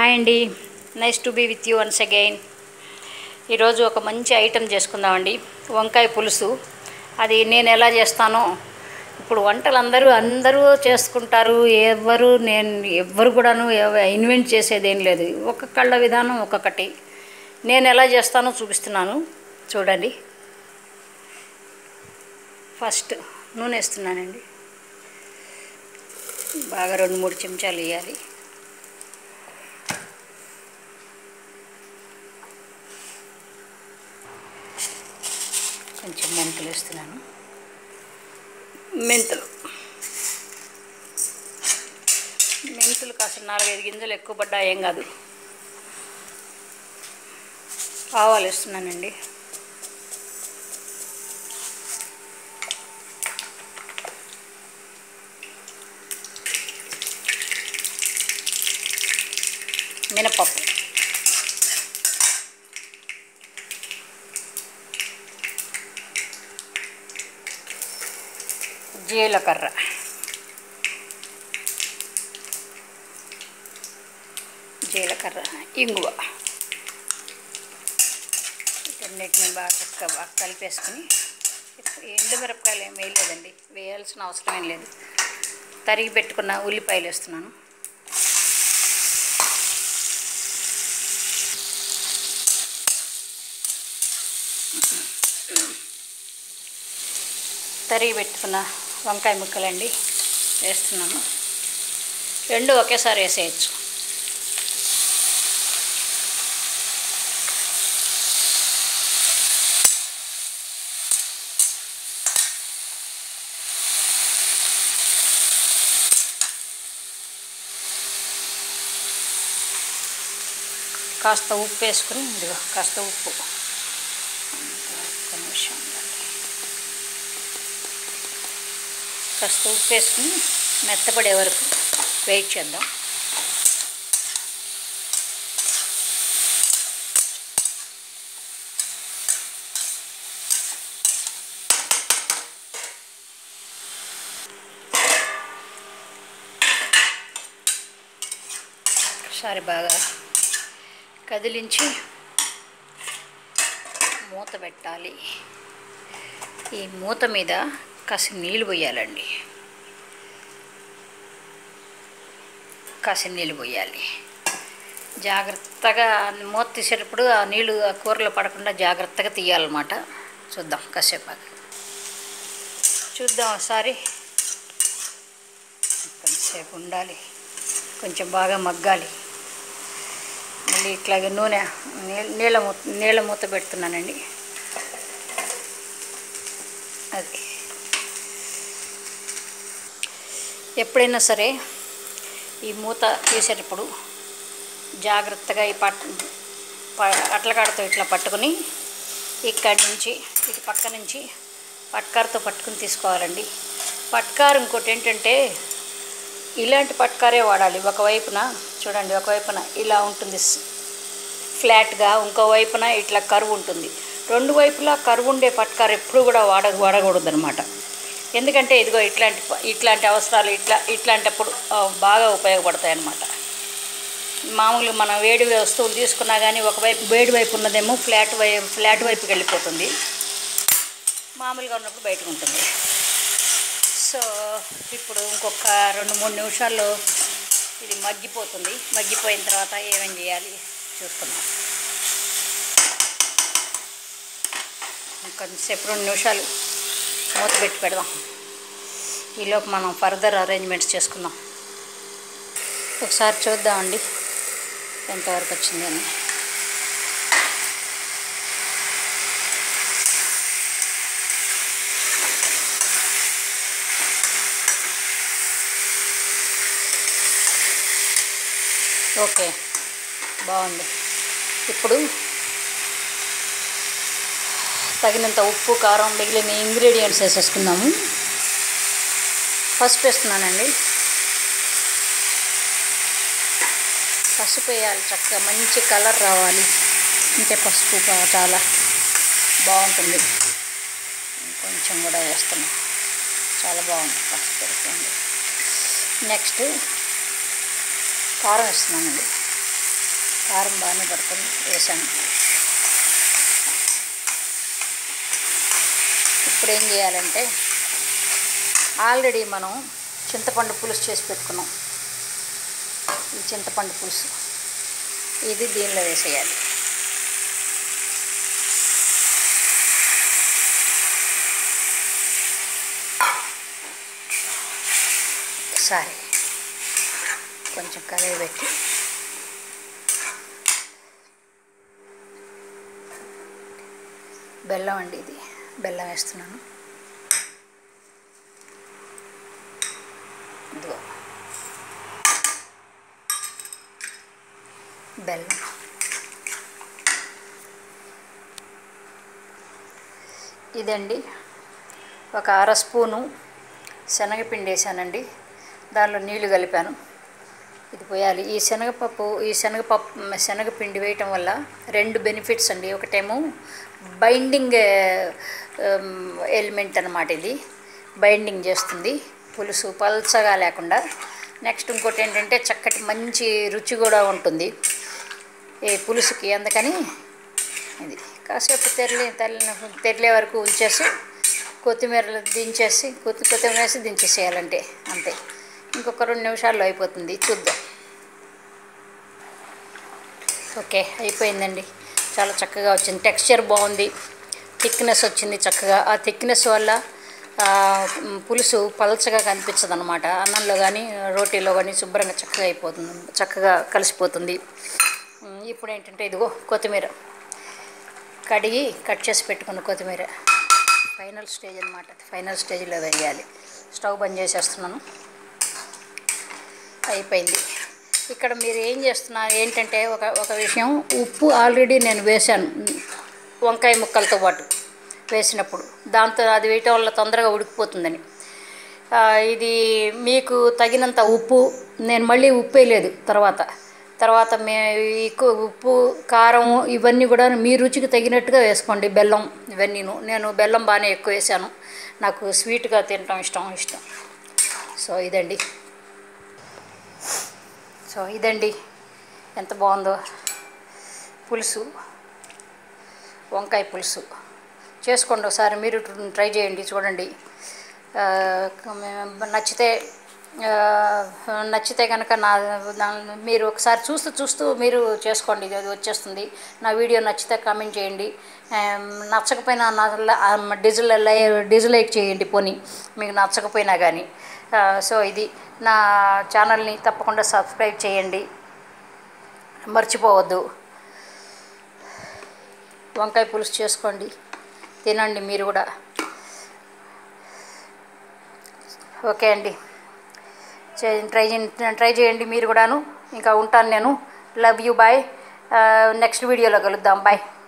Hi అండి nice to be with you once again ఈరోజు ఒక మంచి ఐటెం చేసుకుందామండి వంకాయ పులుసు అది నేను ఎలా చేస్తానో ఇప్పుడు వంటలు అందరూ అందరూ చేసుకుంటారు ఎవరు నేను ఎవ్వరు కూడాను ఎవ- ఇన్వెంట్ చేసేది ఏం లేదు ఒక్కొక్కళ్ళ విధానం ఒక్కొక్కటి నేను ఎలా చేస్తానో చూపిస్తున్నాను చూడండి ఫస్ట్ నూనె వేస్తున్నానండి బాగా రెండు మూడు చెంచాలు వేయాలి కొంచెం మెంతులు వేస్తున్నాను మెంతులు మెంతులు కాస్త నాలుగైదు గింజలు ఎక్కువ పడ్డా ఏం కాదు ఆవాలు వేస్తున్నానండి మినపప్పు జీలకర్ర జీలకర్ర ఇంగువ వీటన్నిటిని బాగా చక్కగా బాగా కలిపేసుకుని ఎండు మిరపకాయలు ఏం వేయలేదండి వేయాల్సిన అవసరం ఏం లేదు తరిగి పెట్టుకున్న ఉల్లిపాయలు వేస్తున్నాను తరిగి పెట్టుకున్న వంకాయ ముక్కలండి వేస్తున్నాను రెండు ఒకేసారి వేసేయచ్చు కాస్త ఉప్పు వేసుకుని ఇదిగో కాస్త ఉప్పు ఒక్క నిమిషం ఉండండి. కాస్త ఉప్పు వేసుకుని మెత్తపడే వరకు వెయిట్ చేద్దాం ఒకసారి బాగా కదిలించి మూత పెట్టాలి ఈ మూత మీద కాసి నీళ్ళు పోయాలండి కాసి నీళ్ళు పోయాలి జాగ్రత్తగా మూత తీసేటప్పుడు ఆ నీళ్ళు ఆ కూరలో పడకుండా జాగ్రత్తగా తీయాలన్నమాట చూద్దాం కాసేపు ఆగి. చూద్దాం ఒకసారి కొంచెంసేపు ఉండాలి కొంచెం బాగా మగ్గాలి మళ్ళీ ఇట్లాగే నూనె నీ- నీళ్ళ మూత నీళ్ళ మూత పెడుతున్నానండి అది ఎప్పుడైనా సరే ఈ మూత తీసేటప్పుడు జాగ్రత్తగా ఈ పట్ ప- అట్లకాడతో ఇట్లా పట్టుకుని ఇక్కడి నుంచి ఇటు పక్క నుంచి పట్కారుతో పట్టుకుని తీసుకోవాలండి పట్కారు ఇంకోటి ఏంటంటే ఇలాంటి పట్కారే వాడాలి ఒకవైపున చూడండి ఒకవైపున ఇలా ఉంటుంది స్- ఫ్లాట్గా ఇంకో వైపున ఇట్లా కరువు ఉంటుంది రెండు వైపులా కరువు ఉండే పట్కారు ఎప్పుడు కూడా వాడ వాడకూడదు అనమాట ఎందుకంటే ఇదిగో ఇట్లాంటి ప- ఇట్లాంటి అవసరాలు ఇట్లా ఇట్లాంటప్పుడు ఆ, బాగా ఉపయోగపడతాయి అన్నమాట మామూలుగా మనం వేడి వస్తువులు తీసుకున్నా కానీ ఒకవైపు వేడి వైపు ఉన్నదేమో ఫ్లాట్ వై ఫ్లాట్ వైపుకి వెళ్ళిపోతుంది మామూలుగా ఉన్నప్పుడు బయటకు ఉంటుంది సో ఇప్పుడు ఇంకొక రెండు మూడు నిమిషాల్లో ఇది మగ్గిపోతుంది మగ్గిపోయిన తర్వాత ఏమేం చేయాలి చూసుకుందాం ఇంకొంచెంసేపు రెండు నిమిషాలు మూత పెట్టి పెడదాం ఈలోపు మనం ఫర్దర్ అరేంజ్మెంట్స్ చేసుకుందాం ఒకసారి చూద్దామండి ఎంతవరకు వచ్చింది అని ఓకే బాగుంది ఇప్పుడు తగినంత ఉప్పు కారం మిగిలిన ఇంగ్రీడియంట్స్ వేసేసుకుందాము పసుపు వేస్తున్నానండి పసుపు వేయాలి చక్కగా మంచి కలర్ రావాలి అంటే పసుపు కా- చాలా బాగుంటుంది కొంచెం కూడా వేస్తున్నాం చాలా బాగుంది పసుపు పెడుతుంది నెక్స్ట్ కారం వేస్తున్నానండి కారం బాగానే పడుతుంది వేసాను ఇప్పుడు ఏం చేయాలంటే ఆల్రెడీ మనం చింతపండు పులుసు చేసి పెట్టుకున్నాం ఈ చింతపండు పులుసు ఇది దీనిలో వేసేయాలి ఒకసారి కొంచెం కలయి పెట్టి బెల్లం అండి ఇది బెల్లం వేస్తున్నాను ఇదిగో బెల్లం ఇదండి ఒక అర స్పూను శనగపిండి వేసానండి దానిలో నీళ్లు కలిపాను ఇది పోయాలి ఈ శనగపప్పు ఈ శనగపప్పు శనగపిండి వేయటం వల్ల రెండు బెనిఫిట్స్ అండి ఒకటేమో బైండింగ్ ఎలిమెంట్ అనమాట ఇది బైండింగ్ చేస్తుంది పులుసు పల్చగా లేకుండా నెక్స్ట్ ఇంకోటి ఏంటంటే చక్కటి మంచి రుచి కూడా ఉంటుంది ఈ పులుసుకి అందుకని ఇది కాసేపు తెరలి తెరలి తెరలే వరకు ఉంచేసి కొత్తిమీర దించేసి కొత్తి కొత్తిమీర వేసి దించేసేయాలంటే అంతే ఇంకొక రెండు నిమిషాల్లో అయిపోతుంది చూద్దాం ఓకే అయిపోయిందండి చాలా చక్కగా వచ్చింది టెక్స్చర్ బాగుంది థిక్నెస్ వచ్చింది చక్కగా ఆ థిక్నెస్ వల్ల ఆ, మ్, పులుసు పలచగా కనిపించదు అనమాట అన్నంలో కానీ రోటీలో కానీ శుభ్రంగా చక్కగా అయిపోతుంది చక్కగా కలిసిపోతుంది మ్, ఇప్పుడు ఏంటంటే ఇదిగో కొత్తిమీర కడిగి కట్ చేసి పెట్టుకున్న కొత్తిమీర ఫైనల్ స్టేజ్ అనమాట ఫైనల్ స్టేజ్లో వేయాలి స్టవ్ బంద్ చేసేస్తున్నాను అయిపోయింది ఇక్కడ మీరు ఏం చేస్తున్నారు ఏంటంటే ఒక ఒక విషయం ఉప్పు ఆల్రెడీ నేను వేశాను వంకాయ ముక్కలతో పాటు వేసినప్పుడు దాంతో అది వేయటం వల్ల తొందరగా ఉడికిపోతుందని ఆ, ఇది మీకు తగినంత ఉప్పు నేను మళ్ళీ ఉప్పు వేయలేదు తర్వాత తర్వాత మే ఎక్కువ ఉప్పు కారం ఇవన్నీ కూడా మీ రుచికి తగినట్టుగా వేసుకోండి బెల్లం ఇవన్నీను నేను బెల్లం బాగానే ఎక్కువ వేసాను నాకు స్వీట్గా తినటం ఇష్టం ఇష్టం సో ఇదండి సో ఇదండి ఎంత బాగుందో పులుసు వంకాయ పులుసు చేసుకోండి ఒకసారి మీరు ట్రై చేయండి చూడండి ఆ, నచ్చితే ఆ, నచ్చితే కనుక నా నా- మీరు ఒకసారి చూస్తూ చూస్తూ మీరు చేసుకోండి ఇది వచ్చేస్తుంది నా వీడియో నచ్చితే కామెంట్ చేయండి ఆ, నచ్చకపోయినా నా డిజిల్ డిజిలైట్ చేయండి పోనీ మీకు నచ్చకపోయినా కానీ ఆ, సో ఇది నా ఛానల్ని తప్పకుండా సబ్స్క్రైబ్ చేయండి మర్చిపోవద్దు వంకాయ పులుసు చేసుకోండి తినండి మీరు కూడా ఓకే అండి చే- ట్రై చేయండి ట్రై చేయండి మీరు కూడాను ఇంకా ఉంటాను నేను లవ్ యూ బాయ్ నెక్స్ట్ వీడియోలో కలుద్దాం బాయ్